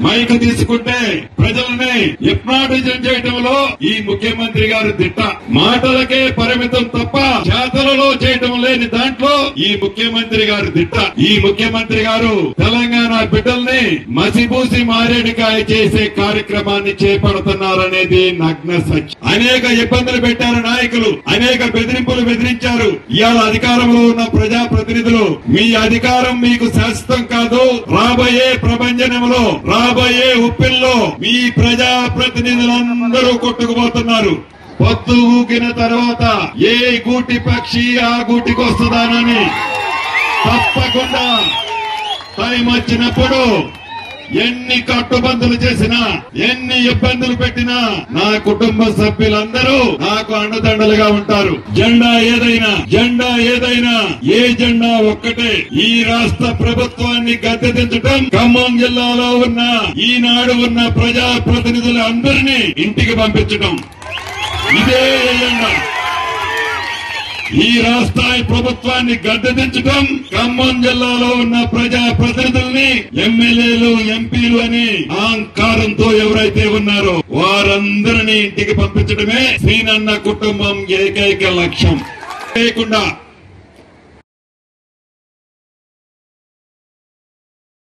mic తీసుకుంటే ప్రజల్ని hypnotism చేయటంలో ఈ ముఖ్యమంత్రి గారు దిట్ట మాటలకే పరిమితం తప్ప చేతలలో చేయటం లేని దాంట్లో ఈ ముఖ్యమంత్రి గారు దిట్ట ఈ ముఖ్యమంత్రి గారు తెలంగాణ బిడ్డల్ని మసిపూసి మారేడుకాయ చేసే కార్యక్రమాన్ని చేపడుతున్నారనేది నగ్న సత్యం అనేక ఇబ్బందులు పెట్టారు నాయకులు అనేక బెదిరింపులు బెదిరించారు ఇవాళ అధికారంలో ఉన్న ప్రజా ప్రతినిధులు మీ అధికారం మీకు శాశ్వతం కాదు రాబోయే ప్రభంజనంలో రాబోయే ఉప్పిల్లో మీ ప్రజా ప్రతినిధులందరూ కొట్టుకుపోతున్నారు పొత్తు ఊగిన తర్వాత ఏ గూటి పక్షి ఆ గూటికి వస్తుందానని తప్పకుండా టైం వచ్చినప్పుడు ఎన్ని కట్టుబందులు చేసినా ఎన్ని ఇబ్బందులు పెట్టినా నా కుటుంబ సభ్యులందరూ నాకు అండదండలుగా ఉంటారు జెండా ఏదైనా జెండా ఏదైనా ఏ జెండా ఒక్కటే ఈ రాష్ట్ర ప్రభుత్వాన్ని గద్దెదించడం ఖమ్మం జిల్లాలో ఉన్న ఈనాడు ఉన్న ప్రజా ప్రతినిధులందరినీ ఇంటికి పంపించడం ఇదే ఎజెండా ఈ రాష్ట్ర ప్రభుత్వాన్ని గద్దెదించడం ఖమ్మం జిల్లాలో ఉన్న ప్రజా ప్రతినిధుల్ని ఎమ్మెల్యేలు ఎంపీలు అని అహంకారంతో ఎవరైతే ఉన్నారో వారందరినీ ఇంటికి పంపించడమే శ్రీనన్న కుటుంబం ఏకైక లక్ష్యం లేకుండా